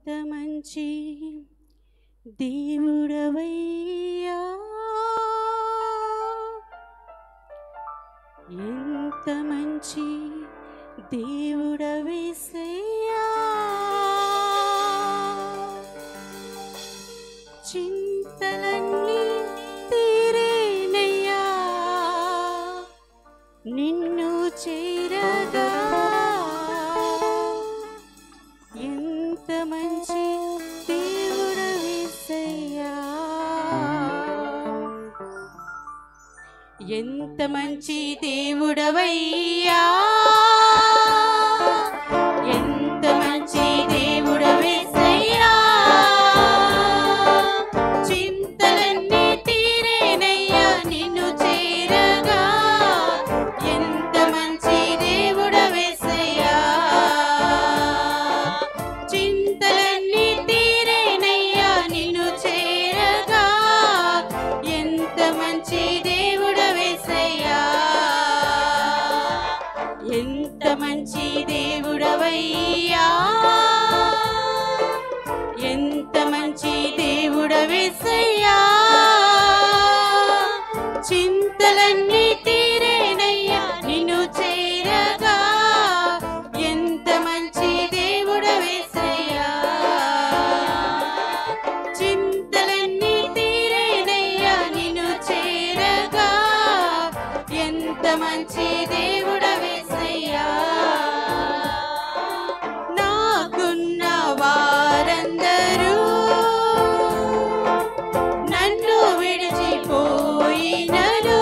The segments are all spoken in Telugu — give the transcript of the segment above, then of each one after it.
ఎంత మంచి దేవుడవయ్యా ఎంత మంచి దేవుడవేసయ్యా చింతలన్నీ తీరేనయ్యా నిన్ను చేరగా ఎంత మంచి దేవుడవేసయ్యా ఎంత మంచి దేవుడవయ్యా ఎంత మంచి దేవుడవేసయ్యా చింతలన్నీ తీరేనయ్యా నిన్ను చేరగా ఎంత మంచి దేవుడవేసయ్యా చింతలన్నీ తీరేనయ్యా నిన్ను చేరగా ఎంత మంచి దేవుడవేసయ్యా ఎంత మంచి దేవుడవయ్యా ఎంత మంచి దేవుడవేసయ్యా చింతలన్నీ తీరేనయ్యా నిన్ను చేరగా ఎంత మంచి దేవుడవేసయ్యా చింతలన్నీ తీరేనయ్యా నిన్ను చేరగా ఎంత మంచి దేవుడవేసయ్యా నాకున్న వారందరూ నన్ను విడిచిపోయినను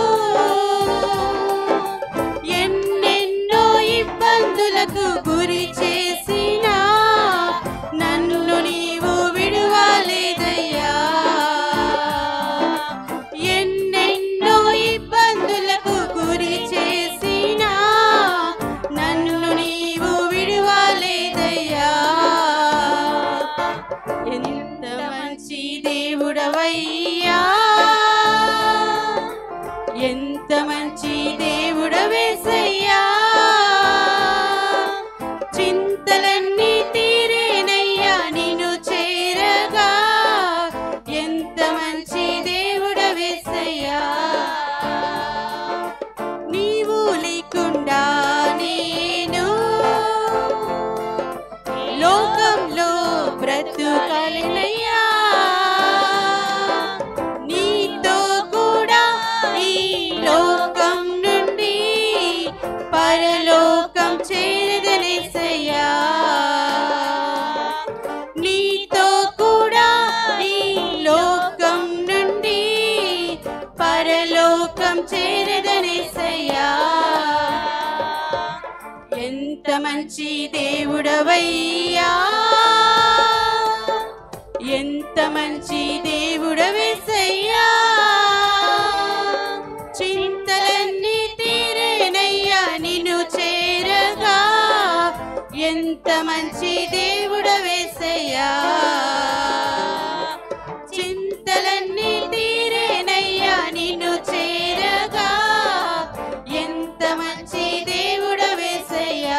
ఎన్నెన్నో ఇబ్బందులకు గురి చేసిన నన్ను నీవు విడువలేదయ్యా ఎన్నెన్నో ఇబ్బందులకు గురి చేసిన నన్ను నీవు విడువలేదయ్యా ఎంత మంచి దేవుడవయ్యా ఎంత మంచి దేవుడవేసయ్యా చింతలన్నీ తీరేనయ్యా నిన్ను చేరగా ఎంత మంచి దేవుడవేసయ్యా నీవు లేకుండా నేను లోకంలో బ్రతుకలేనయ్యా నీతో కూడా ఈ లోకం నుండి పరలోకం చేరదనేసయ్యా నీతో కూడా ఈ లోకం నుండి పరలోకం చేరదనేసయ్యా ఎంత మంచి దేవుడవయ్యా ఎంత మంచి దేవుడవేసయ్యా చింతలన్నీ తీరేనయ్యా నిన్ను చేరగా ఎంత మంచి దేవుడవేసయ్యా చింతలన్నీ తీరేనయ్యా నిన్ను చేరగా ఎంత మంచి దేవుడవేసయ్యా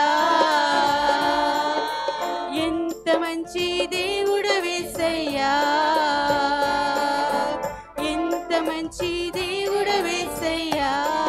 ఎంత మంచి దేవుడవేసయ్యా ఎంత మంచి దేవుడవేసయ్యా